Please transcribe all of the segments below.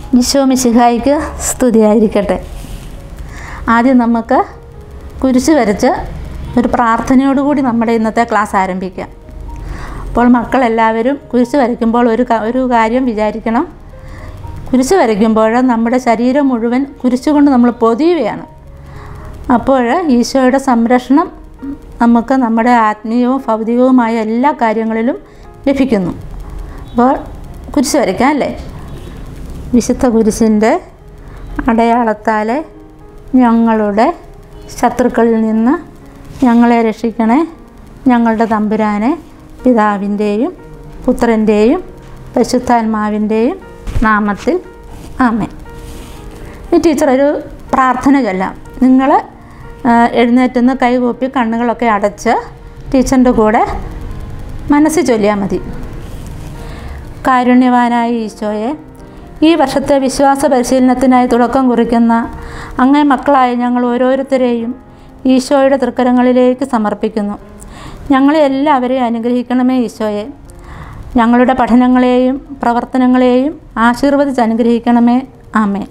ഈശോ മിശിഹായിക്ക് സ്തുതിയായിരിക്കട്ടെ ആദ്യം നമുക്ക് കുരിശ് വരച്ച് ഒരു പ്രാർത്ഥനയോടുകൂടി നമ്മുടെ ഇന്നത്തെ ക്ലാസ് ആരംഭിക്കാം അപ്പോൾ മക്കളെല്ലാവരും കുരിശ് വരയ്ക്കുമ്പോൾ ഒരു ക- ഒരു കാര്യം വിചാരിക്കണം കുരിശ് വരയ്ക്കുമ്പോൾ നമ്മുടെ ശരീരം മുഴുവൻ കുരിശ് കൊണ്ട് നമ്മൾ പൊതിയുകയാണ് അപ്പോൾ ഈശോയുടെ സംരക്ഷണം നമുക്ക് നമ്മുടെ ആത്മീയവും ഭൗതികവുമായ എല്ലാ കാര്യങ്ങളിലും ലഭിക്കുന്നു അപ്പോൾ കുരിശ് വരയ്ക്കാം അല്ലേ വിശുദ്ധ കുരിശിൻ്റെ അടയാളത്താൽ ഞങ്ങളുടെ ശത്രുക്കളിൽ നിന്ന് ഞങ്ങളെ രക്ഷിക്കണേ ഞങ്ങളുടെ തമ്പുരാനെ പിതാവിൻ്റെയും പുത്രൻ്റെയും പരിശുദ്ധാത്മാവിൻ്റെയും നാമത്തിൽ ആമേ ഈ ടീച്ചർ ഒരു പ്രാർത്ഥന ചൊല്ലാം നിങ്ങൾ എഴുന്നേറ്റുന്ന് കൈകൂപ്പി കണ്ണുകളൊക്കെ അടച്ച് ടീച്ചറിൻ്റെ കൂടെ മനസ്സിൽ ചൊല്ലിയാൽ മതി കാരുണ്യവാനായ ഈശോയെ ഈ വർഷത്തെ വിശ്വാസ പരിശീലനത്തിനായി തുടക്കം കുറിക്കുന്ന അങ്ങേ മക്കളായ ഞങ്ങൾ ഓരോരുത്തരെയും ഈശോയുടെ തൃക്കരങ്ങളിലേക്ക് സമർപ്പിക്കുന്നു ഞങ്ങളെ എല്ലാവരെയും അനുഗ്രഹിക്കണമേ ഈശോയെ ഞങ്ങളുടെ പഠനങ്ങളെയും പ്രവർത്തനങ്ങളെയും ആശീർവദിച്ച് അനുഗ്രഹിക്കണമേ ആമേ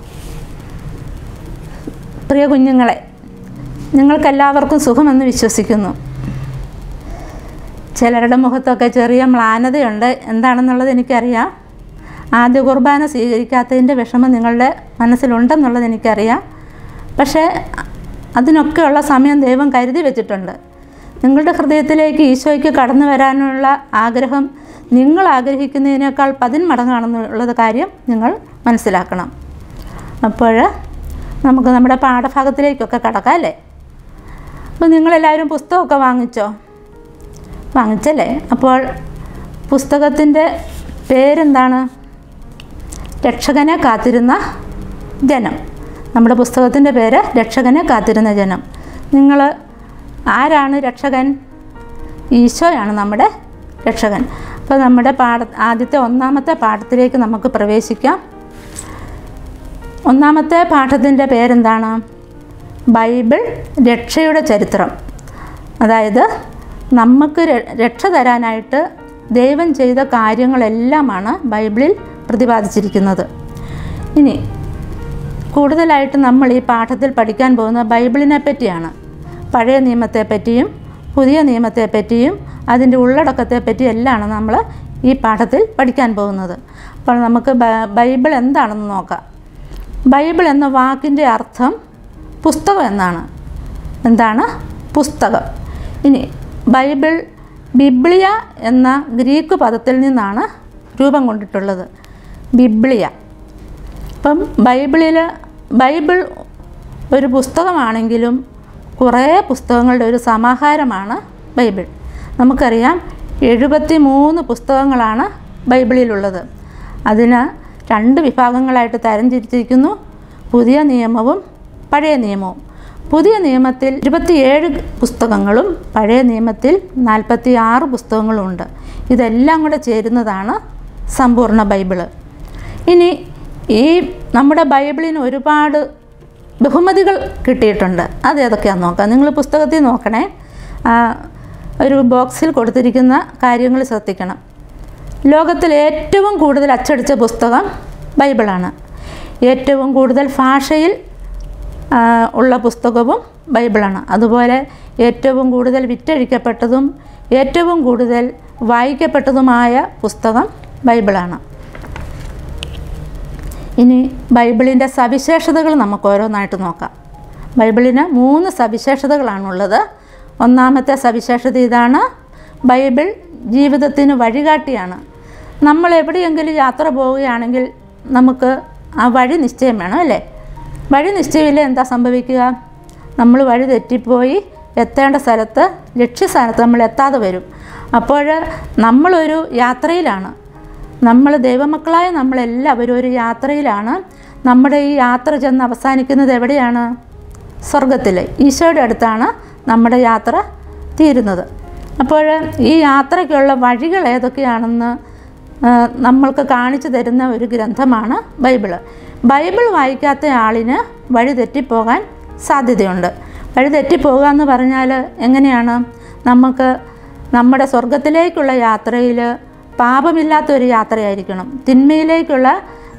പ്രിയ കുഞ്ഞുങ്ങളെ നിങ്ങൾക്കെല്ലാവർക്കും സുഖമെന്ന് വിശ്വസിക്കുന്നു ചിലരുടെ മുഖത്തൊക്കെ ചെറിയ മ്ലാനതയുണ്ട് എന്താണെന്നുള്ളത് എനിക്കറിയാം ആദ്യ കുർബാന സ്വീകരിക്കാത്തതിൻ്റെ വിഷമം നിങ്ങളുടെ മനസ്സിലുണ്ടെന്നുള്ളത് എനിക്കറിയാം പക്ഷേ അതിനൊക്കെയുള്ള സമയം ദൈവം കരുതി വെച്ചിട്ടുണ്ട് നിങ്ങളുടെ ഹൃദയത്തിലേക്ക് ഈശോയ്ക്ക് കടന്നു വരാനുള്ള ആഗ്രഹം നിങ്ങൾ ആഗ്രഹിക്കുന്നതിനേക്കാൾ പതിന്മടങ്ങാണെന്നുള്ളത് കാര്യം നിങ്ങൾ മനസ്സിലാക്കണം അപ്പോൾ നമുക്ക് നമ്മുടെ പാഠഭാഗത്തിലേക്കൊക്കെ കടക്കാം അല്ലേ അപ്പോൾ നിങ്ങളെല്ലാവരും പുസ്തകമൊക്കെ വാങ്ങിച്ചോ വാങ്ങിച്ചല്ലേ അപ്പോൾ പുസ്തകത്തിൻ്റെ പേരെന്താണ് രക്ഷകനെ കാത്തിരുന്ന ജനം നമ്മുടെ പുസ്തകത്തിൻ്റെ പേര് രക്ഷകനെ കാത്തിരുന്ന ജനം നിങ്ങൾ ആരാണ് രക്ഷകൻ ഈശോയാണ് നമ്മുടെ രക്ഷകൻ അപ്പോൾ നമ്മുടെ പാഠ ആദ്യത്തെ ഒന്നാമത്തെ പാഠത്തിലേക്ക് നമുക്ക് പ്രവേശിക്കാം ഒന്നാമത്തെ പാഠത്തിൻ്റെ പേരെന്താണ് ബൈബിൾ രക്ഷയുടെ ചരിത്രം അതായത് നമുക്ക് ര- രക്ഷ തരാനായിട്ട് ദൈവം ചെയ്ത കാര്യങ്ങളെല്ലാമാണ് ബൈബിളിൽ പ്രതിപാദിച്ചിരിക്കുന്നത് ഇനി കൂടുതലായിട്ട് നമ്മൾ ഈ പാഠത്തിൽ പഠിക്കാൻ പോകുന്ന ബൈബിളിനെ പറ്റിയാണ് പഴയ നിയമത്തെ പറ്റിയും പുതിയ നിയമത്തെ പറ്റിയും അതിൻ്റെ ഉള്ളടക്കത്തെ പറ്റിയും എല്ലാമാണ് നമ്മൾ ഈ പാഠത്തിൽ പഠിക്കാൻ പോകുന്നത് അപ്പോൾ നമുക്ക് ബ- ബൈബിൾ എന്താണെന്ന് നോക്കാം ബൈബിൾ എന്ന വാക്കിൻ്റെ അർത്ഥം പുസ്തകം എന്നാണ് എന്താണ് പുസ്തകം ഇനി ബൈബിൾ ബിബ്ലിയ എന്ന ഗ്രീക്ക് പദത്തിൽ നിന്നാണ് രൂപം കൊണ്ടിട്ടുള്ളത് ബിബ്ലിയ അപ്പം ബൈബിളിൽ ബൈബിൾ ഒരു പുസ്തകമാണെങ്കിലും കുറേ പുസ്തകങ്ങളുടെ ഒരു സമാഹാരമാണ് ബൈബിൾ നമുക്കറിയാം എഴുപത്തി മൂന്ന് പുസ്തകങ്ങളാണ് ബൈബിളിലുള്ളത് അതിന് രണ്ട് വിഭാഗങ്ങളായിട്ട് തരംതിരിച്ചിരിക്കുന്നു പുതിയ നിയമവും പഴയ നിയമവും പുതിയ നിയമത്തിൽ ഇരുപത്തിയേഴ് പുസ്തകങ്ങളും പഴയ നിയമത്തിൽ നാൽപ്പത്തി ആറ് പുസ്തകങ്ങളും ഉണ്ട് ഇതെല്ലാം കൂടെ ചേരുന്നതാണ് സമ്പൂർണ്ണ ബൈബിള് ഇനി ഈ നമ്മുടെ ബൈബിളിന് ഒരുപാട് ബഹുമതികൾ കിട്ടിയിട്ടുണ്ട് അത് ഏതൊക്കെയാണെന്ന് നോക്കാം നിങ്ങൾ പുസ്തകത്തിൽ നോക്കണേ ആ, ഒരു ബോക്സിൽ കൊടുത്തിരിക്കുന്ന കാര്യങ്ങൾ ശ്രദ്ധിക്കണം ലോകത്തിൽ ഏറ്റവും കൂടുതൽ അച്ചടിച്ച പുസ്തകം ബൈബിളാണ് ഏറ്റവും കൂടുതൽ ഭാഷയിൽ ആ, ഉള്ള പുസ്തകവും ബൈബിളാണ് അതുപോലെ ഏറ്റവും കൂടുതൽ വിറ്റഴിക്കപ്പെട്ടതും ഏറ്റവും കൂടുതൽ വായിക്കപ്പെട്ടതുമായ പുസ്തകം ബൈബിളാണ് ഇനി ബൈബിളിൻ്റെ സവിശേഷതകൾ നമുക്ക് ഓരോന്നായിട്ട് നോക്കാം ബൈബിളിന് മൂന്ന് സവിശേഷതകളാണുള്ളത് ഒന്നാമത്തെ സവിശേഷത ഇതാണ് ബൈബിൾ ജീവിതത്തിന് വഴികാട്ടിയാണ് നമ്മൾ എവിടെയെങ്കിലും യാത്ര പോവുകയാണെങ്കിൽ നമുക്ക് ആ വഴി നിശ്ചയം വേണം അല്ലേ വഴി നിശ്ചയമില്ല എന്താ സംഭവിക്കുക നമ്മൾ വഴി തെറ്റിപ്പോയി എത്തേണ്ട സ്ഥലത്ത് ലക്ഷ്യസ്ഥാനത്ത് നമ്മൾ എത്താതെ വരും അപ്പോൾ നമ്മളൊരു യാത്രയിലാണ് നമ്മൾ ദൈവമക്കളായ നമ്മളെല്ലാവരും ഒരു യാത്രയിലാണ് നമ്മുടെ ഈ യാത്ര ചെന്ന് അവസാനിക്കുന്നത് എവിടെയാണ് സ്വർഗത്തിൽ ഈശോയുടെ അടുത്താണ് നമ്മുടെ യാത്ര തീരുന്നത് അപ്പോൾ ഈ യാത്രയ്ക്കുള്ള വഴികൾ ഏതൊക്കെയാണെന്ന് ആ, നമ്മൾക്ക് കാണിച്ചു തരുന്ന ഒരു ഗ്രന്ഥമാണ് ബൈബിള് ബൈബിൾ വായിക്കാത്ത ആളിന് വഴി തെറ്റിപ്പോകാൻ സാധ്യതയുണ്ട് വഴി തെറ്റിപ്പോകുക എന്ന് പറഞ്ഞാൽ എങ്ങനെയാണ് നമുക്ക് നമ്മുടെ സ്വർഗത്തിലേക്കുള്ള യാത്രയിൽ പാപമില്ലാത്ത ഒരു യാത്രയായിരിക്കണം തിന്മയിലേക്കുള്ള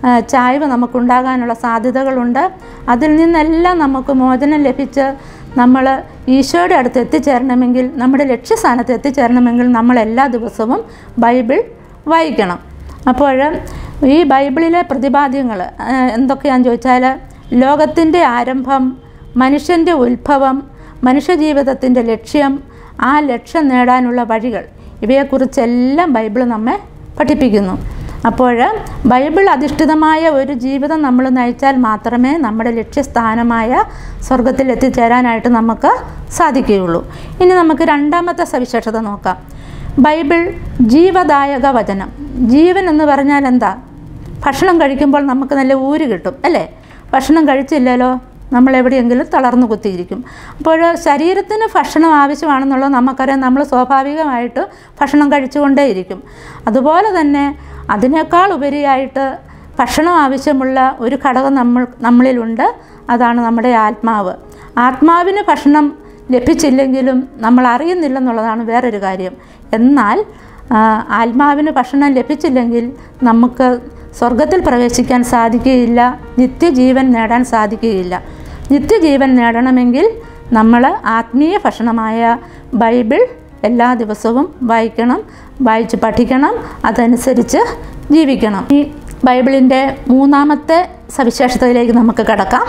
ആ, ചായ്വ് നമുക്കുണ്ടാകാനുള്ള സാധ്യതകളുണ്ട് അതിൽ നിന്നെല്ലാം നമുക്ക് മോചനം ലഭിച്ച് നമ്മൾ ഈശോയുടെ അടുത്ത് എത്തിച്ചേരണമെങ്കിൽ നമ്മുടെ ലക്ഷ്യസ്ഥാനത്ത് എത്തിച്ചേരണമെങ്കിൽ നമ്മൾ എല്ലാ ദിവസവും ബൈബിൾ വായിക്കണം അപ്പോൾ ഈ ബൈബിളിലെ പ്രതിപാദ്യങ്ങൾ എന്തൊക്കെയാണെന്ന് ചോദിച്ചാൽ ലോകത്തിൻ്റെ ആരംഭം മനുഷ്യൻ്റെ ഉത്ഭവം മനുഷ്യജീവിതത്തിൻ്റെ ലക്ഷ്യം ആ ലക്ഷ്യം നേടാനുള്ള വഴികൾ ഇവയെക്കുറിച്ചെല്ലാം ബൈബിൾ നമ്മെ പഠിപ്പിക്കുന്നു അപ്പോൾ ബൈബിൾ അധിഷ്ഠിതമായ ഒരു ജീവിതം നമ്മൾ നയിച്ചാൽ മാത്രമേ നമ്മുടെ ലക്ഷ്യസ്ഥാനമായ സ്വർഗത്തിൽ എത്തിച്ചേരാനായിട്ട് നമുക്ക് സാധിക്കുകയുള്ളൂ ഇനി നമുക്ക് രണ്ടാമത്തെ സവിശേഷത നോക്കാം ബൈബിൾ ജീവദായക വചനം ജീവൻ എന്ന് പറഞ്ഞാൽ എന്താ ഭക്ഷണം കഴിക്കുമ്പോൾ നമുക്ക് നല്ല ഊര് കിട്ടും അല്ലേ ഭക്ഷണം കഴിച്ചില്ലല്ലോ നമ്മൾ എവിടെയെങ്കിലും തളർന്നു കുത്തിയിരിക്കും അപ്പോൾ ശരീരത്തിന് ഭക്ഷണം ആവശ്യമാണെന്നുള്ളത് നമുക്കറിയാം നമ്മൾ സ്വാഭാവികമായിട്ട് ഭക്ഷണം കഴിച്ചുകൊണ്ടേയിരിക്കും അതുപോലെ തന്നെ അതിനേക്കാൾ ഉപരിയായിട്ട് ഭക്ഷണം ആവശ്യമുള്ള ഒരു ഘടകം നമ്മൾ നമ്മളിലുണ്ട് അതാണ് നമ്മുടെ ആത്മാവ് ആത്മാവിന് ഭക്ഷണം ലഭിച്ചില്ലെങ്കിലും നമ്മൾ അറിയുന്നില്ലെന്നുള്ളതാണ് വേറൊരു കാര്യം എന്നാൽ ആ, ആത്മാവിന് ഭക്ഷണം ലഭിച്ചില്ലെങ്കിൽ നമുക്ക് സ്വർഗത്തിൽ പ്രവേശിക്കാൻ സാധിക്കുകയില്ല നിത്യജീവൻ നേടാൻ സാധിക്കുകയില്ല നിത്യജീവൻ നേടണമെങ്കിൽ നമ്മൾ ആത്മീയ ഭക്ഷണമായ ബൈബിൾ എല്ലാ ദിവസവും വായിക്കണം വായിച്ച് പഠിക്കണം അതനുസരിച്ച് ജീവിക്കണം ഈ ബൈബിളിൻ്റെ മൂന്നാമത്തെ സവിശേഷതയിലേക്ക് നമുക്ക് കടക്കാം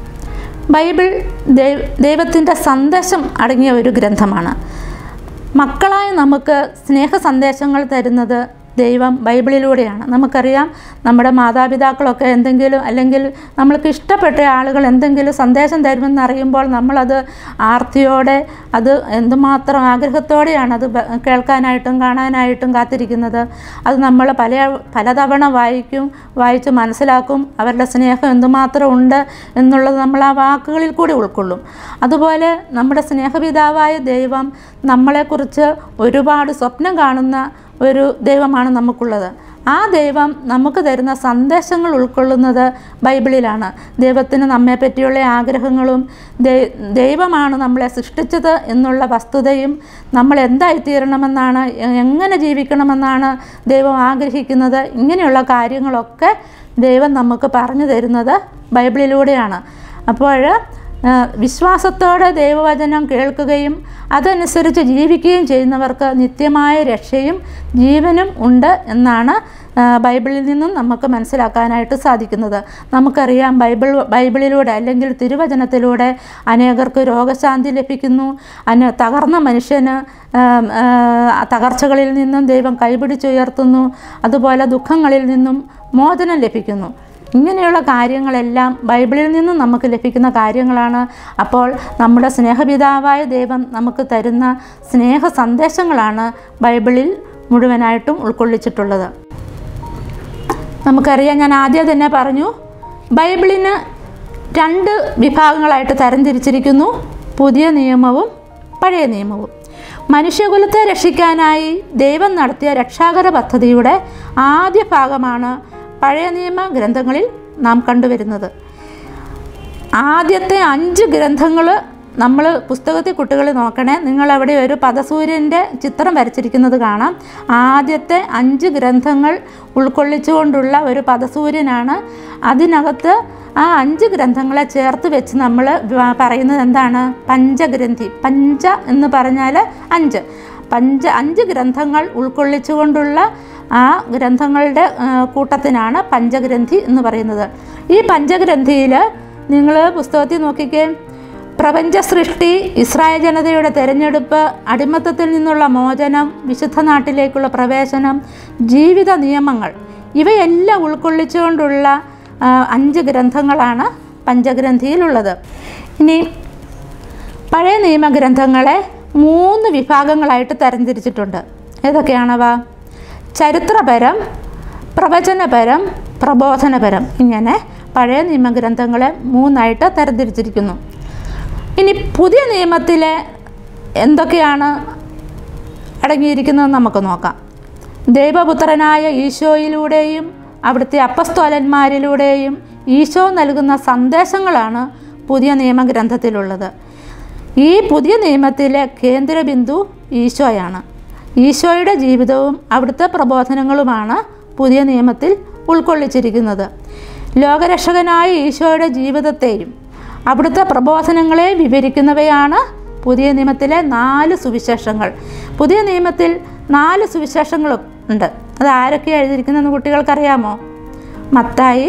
ബൈബിൾ ദൈവ ദൈവത്തിൻ്റെ സന്ദേശം അടങ്ങിയ ഒരു ഗ്രന്ഥമാണ് മക്കളായ നമുക്ക് സ്നേഹ സന്ദേശങ്ങൾ തരുന്നത് ദൈവം ബൈബിളിലൂടെയാണ് നമുക്കറിയാം നമ്മുടെ മാതാപിതാക്കളൊക്കെ എന്തെങ്കിലും അല്ലെങ്കിൽ നമ്മൾക്ക് ഇഷ്ടപ്പെട്ട ആളുകൾ എന്തെങ്കിലും സന്ദേശം തരുമെന്ന് അറിയുമ്പോൾ നമ്മളത് ആർത്തിയോടെ അത് എന്തുമാത്രം ആഗ്രഹത്തോടെയാണ് അത് ബ- കേൾക്കാനായിട്ടും കാണാനായിട്ടും കാത്തിരിക്കുന്നത് അത് നമ്മൾ പല പലതവണ വായിക്കും വായിച്ച് മനസ്സിലാക്കും അവരുടെ സ്നേഹം എന്തുമാത്രം ഉണ്ട് എന്നുള്ളത് നമ്മൾ ആ വാക്കുകളിൽ കൂടി ഉൾക്കൊള്ളും അതുപോലെ നമ്മുടെ സ്നേഹപിതാവായ ദൈവം നമ്മളെക്കുറിച്ച് ഒരുപാട് സ്വപ്നം കാണുന്ന ഒരു ദൈവമാണ് നമുക്കുള്ളത് ആ ദൈവം നമുക്ക് തരുന്ന സന്ദേശങ്ങൾ ഉൾക്കൊള്ളുന്നത് ബൈബിളിലാണ് ദൈവത്തിന് നമ്മെ പറ്റിയുള്ള ആഗ്രഹങ്ങളും ദൈ- ദൈവമാണ് നമ്മളെ സൃഷ്ടിച്ചത് എന്നുള്ള വസ്തുതയും നമ്മൾ എന്തായിത്തീരണമെന്നാണ് എ- എങ്ങനെ ജീവിക്കണമെന്നാണ് ദൈവം ആഗ്രഹിക്കുന്നത് ഇങ്ങനെയുള്ള കാര്യങ്ങളൊക്കെ ദൈവം നമുക്ക് പറഞ്ഞു തരുന്നത് ബൈബിളിലൂടെയാണ് അപ്പോൾ ആ, വിശ്വാസത്തോടെ ദൈവവചനം കേൾക്കുകയും അതനുസരിച്ച് ജീവിക്കുകയും ചെയ്യുന്നവർക്ക് നിത്യമായ രക്ഷയും ജീവനും ഉണ്ട് എന്നാണ് ആ, ബൈബിളിൽ നിന്നും നമുക്ക് മനസ്സിലാക്കാനായിട്ട് സാധിക്കുന്നത് നമുക്കറിയാം ബൈബിൾ ബൈബിളിലൂടെ അല്ലെങ്കിൽ തിരുവചനത്തിലൂടെ അനേകർക്ക് രോഗശാന്തി ലഭിക്കുന്നു അന തകർന്ന മനുഷ്യന് ആ, ആ, തകർച്ചകളിൽ നിന്നും ദൈവം കൈപിടിച്ചുയർത്തുന്നു അതുപോലെ ദുഃഖങ്ങളിൽ നിന്നും മോചനം ലഭിക്കുന്നു ഇങ്ങനെയുള്ള കാര്യങ്ങളെല്ലാം ബൈബിളിൽ നിന്നും നമുക്ക് ലഭിക്കുന്ന കാര്യങ്ങളാണ് അപ്പോൾ നമ്മുടെ സ്നേഹപിതാവായ ദൈവം നമുക്ക് തരുന്ന സ്നേഹ സന്ദേശങ്ങളാണ് ബൈബിളിൽ മുഴുവനായിട്ടും ഉൾക്കൊള്ളിച്ചിട്ടുള്ളത് നമുക്കറിയാം ഞാൻ ആദ്യം തന്നെ പറഞ്ഞു ബൈബിളിന് രണ്ട് വിഭാഗങ്ങളായിട്ട് തരംതിരിച്ചിരിക്കുന്നു പുതിയ നിയമവും പഴയ നിയമവും മനുഷ്യകുലത്തെ രക്ഷിക്കാനായി ദൈവം നടത്തിയ രക്ഷാകര പദ്ധതിയുടെ ആദ്യ ഭാഗമാണ് പഴയ നിയമ ഗ്രന്ഥങ്ങളിൽ നാം കണ്ടുവരുന്നത് ആദ്യത്തെ അഞ്ച് ഗ്രന്ഥങ്ങൾ നമ്മൾ പുസ്തകത്തിൽ കുട്ടികൾ നോക്കണേ നിങ്ങളവിടെ ഒരു പദസൂര്യൻ്റെ ചിത്രം വരച്ചിരിക്കുന്നത് കാണാം ആദ്യത്തെ അഞ്ച് ഗ്രന്ഥങ്ങൾ ഉൾക്കൊള്ളിച്ചുകൊണ്ടുള്ള ഒരു പദസൂര്യനാണ് അതിനകത്ത് ആ അഞ്ച് ഗ്രന്ഥങ്ങളെ ചേർത്ത് വെച്ച് നമ്മൾ പറയുന്നത് എന്താണ് പഞ്ചഗ്രന്ഥി പഞ്ച എന്ന് പറഞ്ഞാൽ അഞ്ച് പഞ്ച അഞ്ച് ഗ്രന്ഥങ്ങൾ ഉൾക്കൊള്ളിച്ചുകൊണ്ടുള്ള ആ ഗ്രന്ഥങ്ങളുടെ ആ, കൂട്ടത്തിനാണ് പഞ്ചഗ്രന്ഥി എന്ന് പറയുന്നത് ഈ പഞ്ചഗ്രന്ഥിയിൽ നിങ്ങൾ പുസ്തകത്തിൽ നോക്കിക്കേ പ്രപഞ്ച സൃഷ്ടി ഇസ്രായേൽ ജനതയുടെ തെരഞ്ഞെടുപ്പ് അടിമത്തത്തിൽ നിന്നുള്ള മോചനം വിശുദ്ധ നാട്ടിലേക്കുള്ള പ്രവേശനം ജീവിത നിയമങ്ങൾ ഇവയെല്ലാം ഉൾക്കൊള്ളിച്ചുകൊണ്ടുള്ള ആ, അഞ്ച് ഗ്രന്ഥങ്ങളാണ് പഞ്ചഗ്രന്ഥിയിലുള്ളത് ഇനി പഴയ നിയമഗ്രന്ഥങ്ങളെ മൂന്ന് വിഭാഗങ്ങളായിട്ട് തരംതിരിച്ചിട്ടുണ്ട് ഏതൊക്കെയാണവ ചരിത്രപരം പ്രവചനപരം പ്രബോധനപരം ഇങ്ങനെ പഴയ നിയമഗ്രന്ഥങ്ങളെ മൂന്നായിട്ട് തരംതിരിച്ചിരിക്കുന്നു ഇനി പുതിയ നിയമത്തിലെ എന്തൊക്കെയാണ് അടങ്ങിയിരിക്കുന്നത് നമുക്ക് നോക്കാം ദൈവപുത്രനായ ഈശോയിലൂടെയും അവിടുത്തെ അപ്പസ്തോലന്മാരിലൂടെയും ഈശോ നൽകുന്ന സന്ദേശങ്ങളാണ് പുതിയ നിയമഗ്രന്ഥത്തിലുള്ളത് ഈ പുതിയ നിയമത്തിലെ കേന്ദ്രബിന്ദു ഈശോയാണ് ഈശോയുടെ ജീവിതവും അവിടുത്തെ പ്രബോധനങ്ങളുമാണ് പുതിയ നിയമത്തിൽ ഉൾക്കൊള്ളിച്ചിരിക്കുന്നത് ലോകരക്ഷകനായ ഈശോയുടെ ജീവിതത്തെയും അവിടുത്തെ പ്രബോധനങ്ങളെ വിവരിക്കുന്നവയാണ് പുതിയ നിയമത്തിലെ നാല് സുവിശേഷങ്ങൾ പുതിയ നിയമത്തിൽ നാല് സുവിശേഷങ്ങൾ ഉണ്ട് അത് ആരൊക്കെയാണ് എഴുതിയിരിക്കുന്നതെന്ന് കുട്ടികൾക്കറിയാമോ മത്തായി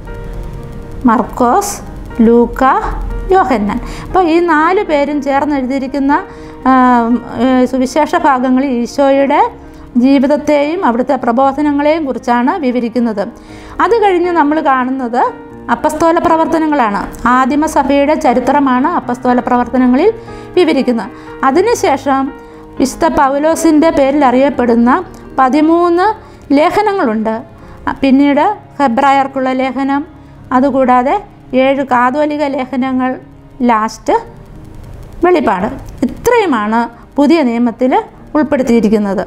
മർക്കോസ് ലൂക്ക യോഹന്നാൻ അപ്പോൾ ഈ നാല് പേരും ചേർന്ന് എഴുതിയിരിക്കുന്ന ആ, ഏ, സുവിശേഷ ഭാഗങ്ങളിൽ ഈശോയുടെ ജീവിതത്തെയും അവിടുത്തെ പ്രബോധനങ്ങളെയും കുറിച്ചാണ് വിവരിക്കുന്നത് അത് കഴിഞ്ഞ് നമ്മൾ കാണുന്നത് അപ്പസ്തോല പ്രവർത്തനങ്ങളാണ് ആദിമസഭയുടെ ചരിത്രമാണ് അപ്പസ്തോല പ്രവർത്തനങ്ങളിൽ വിവരിക്കുന്നത് അതിനുശേഷം വിശുദ്ധ പൗലോസിൻ്റെ പേരിൽ അറിയപ്പെടുന്ന പതിമൂന്ന് ലേഖനങ്ങളുണ്ട് പിന്നീട് ഹെബ്രായർക്കുള്ള ലേഖനം അതുകൂടാതെ ഏഴ് കാതോലിക ലേഖനങ്ങൾ ലാസ്റ്റ് വെളിപ്പാട് ഇത്രയുമാണ് പുതിയ നിയമത്തിൽ ഉൾപ്പെടുത്തിയിരിക്കുന്നത്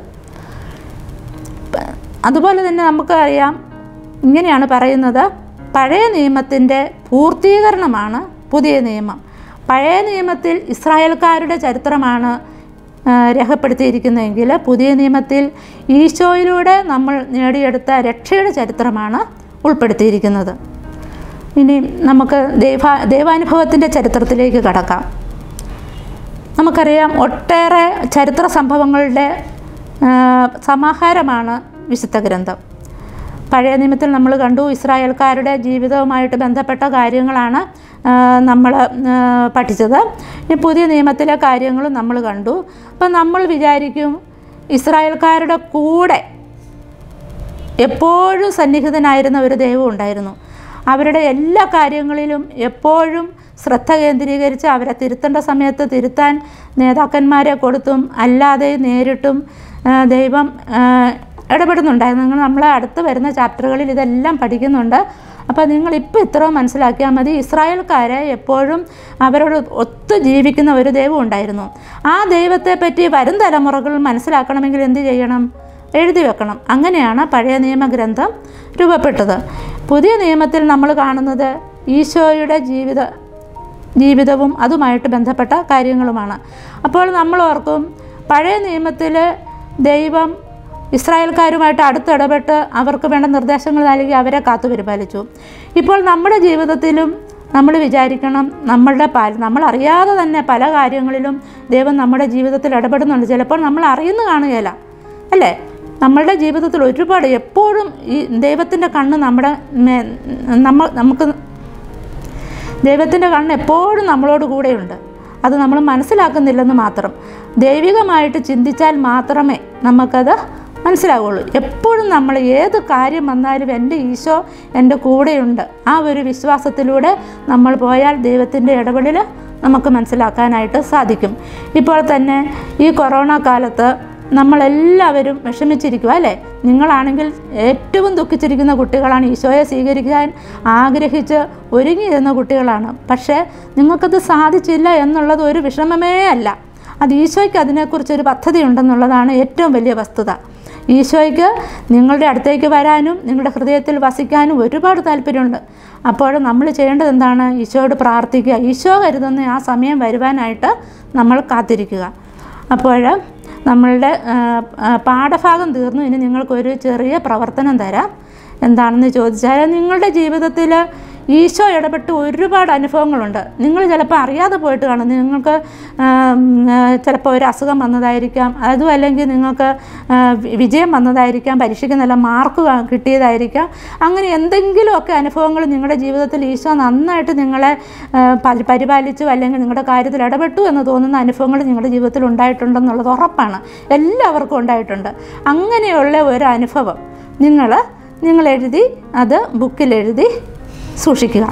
പ- അതുപോലെ തന്നെ നമുക്കറിയാം ഇങ്ങനെയാണ് പറയുന്നത് പഴയ നിയമത്തിൻ്റെ പൂർത്തീകരണമാണ് പുതിയ നിയമം പഴയ നിയമത്തിൽ ഇസ്രായേൽക്കാരുടെ ചരിത്രമാണ് ആ, രേഖപ്പെടുത്തിയിരിക്കുന്നതെങ്കിൽ പുതിയ നിയമത്തിൽ ഈശോയിലൂടെ നമ്മൾ നേടിയെടുത്ത രക്ഷയുടെ ചരിത്രമാണ് ഉൾപ്പെടുത്തിയിരിക്കുന്നത് ഇനി നമുക്ക് ദൈവ ദൈവാനുഭവത്തിൻ്റെ ചരിത്രത്തിലേക്ക് കടക്കാം നമുക്കറിയാം ഒട്ടേറെ ചരിത്ര സംഭവങ്ങളുടെ ആ, സമാഹാരമാണ് വിശുദ്ധ ഗ്രന്ഥം പഴയ നിയമത്തിൽ നമ്മൾ കണ്ടു ഇസ്രായേൽക്കാരുടെ ജീവിതവുമായിട്ട് ബന്ധപ്പെട്ട കാര്യങ്ങളാണ് നമ്മൾ പഠിച്ചത് ഈ പുതിയ നിയമത്തിലെ കാര്യങ്ങളും നമ്മൾ കണ്ടു അപ്പം നമ്മൾ വിചാരിക്കും ഇസ്രായേൽക്കാരുടെ കൂടെ എപ്പോഴും സന്നിഹിതനായിരുന്ന ഒരു ദൈവം ഉണ്ടായിരുന്നു അവരുടെ എല്ലാ കാര്യങ്ങളിലും എപ്പോഴും ശ്രദ്ധ കേന്ദ്രീകരിച്ച് അവരെ തിരുത്തേണ്ട സമയത്ത് തിരുത്താൻ നേതാക്കന്മാരെ കൊടുത്തും അല്ലാതെ നേരിട്ടും ആ, ദൈവം ആ, ഇടപെടുന്നുണ്ടായിരുന്നു നിങ്ങൾ നമ്മളെ അടുത്ത് വരുന്ന ചാപ്റ്ററുകളിൽ ഇതെല്ലാം പഠിക്കുന്നുണ്ട് അപ്പോൾ നിങ്ങൾ ഇപ്പോൾ ഇത്രയും മനസ്സിലാക്കിയാൽ മതി ഇസ്രായേൽക്കാരെ എപ്പോഴും അവരോട് ഒത്തു ജീവിക്കുന്ന ഒരു ദൈവം ഉണ്ടായിരുന്നു ആ ദൈവത്തെ പറ്റി വരും തലമുറകൾ മനസ്സിലാക്കണമെങ്കിൽ എന്ത് ചെയ്യണം എഴുതി വെക്കണം അങ്ങനെയാണ് പഴയ നിയമഗ്രന്ഥം രൂപപ്പെട്ടത് പുതിയ നിയമത്തിൽ നമ്മൾ കാണുന്നത് ഈശോയുടെ ജീവിത ജീവിതവും അതുമായിട്ട് ബന്ധപ്പെട്ട കാര്യങ്ങളുമാണ് അപ്പോൾ നമ്മൾ ഓർക്കും പഴയ നിയമത്തിൽ ദൈവം ഇസ്രായേൽക്കാരുമായിട്ട് അടുത്തിടപെട്ട് അവർക്ക് വേണ്ട നിർദ്ദേശങ്ങൾ നൽകി അവരെ കാത്തു പരിപാലിച്ചു ഇപ്പോൾ നമ്മുടെ ജീവിതത്തിലും നമ്മൾ വിചാരിക്കണം നമ്മളുടെ പല നമ്മൾ അറിയാതെ തന്നെ പല കാര്യങ്ങളിലും ദൈവം നമ്മുടെ ജീവിതത്തിൽ ഇടപെടുന്നുണ്ട് ചിലപ്പോൾ നമ്മൾ അറിയുന്നു കാണുകയില്ല അല്ലേ നമ്മളുടെ ജീവിതത്തിൽ ഒരുപാട് എപ്പോഴും ഈ ദൈവത്തിൻ്റെ കണ്ണ് നമ്മുടെ മേ- നമ്മൾ നമുക്ക് ദൈവത്തിൻ്റെ കണ്ണ് എപ്പോഴും നമ്മളോട് കൂടെയുണ്ട് അത് നമ്മൾ മനസ്സിലാക്കുന്നില്ലെന്ന് മാത്രം ദൈവികമായിട്ട് ചിന്തിച്ചാൽ മാത്രമേ നമുക്കത് മനസ്സിലാവുള്ളൂ എപ്പോഴും നമ്മൾ ഏത് കാര്യം വന്നാലും എൻ്റെ ഈശോ എൻ്റെ കൂടെയുണ്ട് ആ ഒരു വിശ്വാസത്തിലൂടെ നമ്മൾ പോയാൽ ദൈവത്തിൻ്റെ ഇടപെടൽ നമുക്ക് മനസ്സിലാക്കാനായിട്ട് സാധിക്കും ഇപ്പോൾ തന്നെ ഈ കൊറോണ കാലത്ത് നമ്മളെല്ലാവരും വിഷമിച്ചിരിക്കുക അല്ലേ നിങ്ങളാണെങ്കിൽ ഏറ്റവും ദുഃഖിച്ചിരിക്കുന്ന കുട്ടികളാണ് ഈശോയെ സ്വീകരിക്കാൻ ആഗ്രഹിച്ച് ഒരുങ്ങിയിരുന്ന കുട്ടികളാണ് പക്ഷേ നിങ്ങൾക്കത് സാധിച്ചില്ല എന്നുള്ളത് ഒരു വിഷമമേ അല്ല അത് ഈശോയ്ക്ക് അതിനെക്കുറിച്ചൊരു പദ്ധതി ഉണ്ടെന്നുള്ളതാണ് ഏറ്റവും വലിയ വസ്തുത ഈശോയ്ക്ക് നിങ്ങളുടെ അടുത്തേക്ക് വരാനും നിങ്ങളുടെ ഹൃദയത്തിൽ വസിക്കാനും ഒരുപാട് താല്പര്യമുണ്ട് അപ്പോൾ നമ്മൾ ചെയ്യേണ്ടത് എന്താണ് ഈശോയോട് പ്രാർത്ഥിക്കുക ഈശോ കരുതുന്ന ആ സമയം വരുവാനായിട്ട് നമ്മൾ കാത്തിരിക്കുക അപ്പോൾ നമ്മളുടെ ആ, ആ, പാഠഭാഗം തീർന്നു ഇനി നിങ്ങൾക്കൊരു ചെറിയ പ്രവർത്തനം തരാം എന്താണെന്ന് ചോദിച്ചാൽ നിങ്ങളുടെ ജീവിതത്തിൽ ഈശോ ഇടപെട്ട് ഒരുപാട് അനുഭവങ്ങളുണ്ട് നിങ്ങൾ ചിലപ്പോൾ അറിയാതെ പോയിട്ട് കാണും നിങ്ങൾക്ക് ആം, ആ, ചിലപ്പോൾ ഒരു അസുഖം വന്നതായിരിക്കാം അതും അല്ലെങ്കിൽ നിങ്ങൾക്ക് ആ, വി- വിജയം വന്നതായിരിക്കാം പരീക്ഷയ്ക്ക് നല്ല മാർക്ക് കാ- കിട്ടിയതായിരിക്കാം അങ്ങനെ എന്തെങ്കിലുമൊക്കെ അനുഭവങ്ങൾ നിങ്ങളുടെ ജീവിതത്തിൽ ഈശോ നന്നായിട്ട് നിങ്ങളെ ആ, പരി- പരിപാലിച്ചു അല്ലെങ്കിൽ നിങ്ങളുടെ കാര്യത്തിൽ ഇടപെട്ടു എന്ന് തോന്നുന്ന അനുഭവങ്ങൾ നിങ്ങളുടെ ജീവിതത്തിൽ ഉണ്ടായിട്ടുണ്ടെന്നുള്ളത് ഉറപ്പാണ് എല്ലാവർക്കും ഉണ്ടായിട്ടുണ്ട് അങ്ങനെയുള്ള ഒരു അനുഭവം നിങ്ങൾ നിങ്ങൾ എഴുതി അത് ബുക്കിൽ എഴുതി സൂക്ഷിക്കുക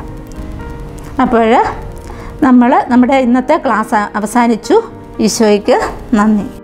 അപ്പോൾ നമ്മൾ നമ്മുടെ ഇന്നത്തെ ക്ലാസ് അവസാനിച്ചു ഈശോയ്ക്ക് നന്ദി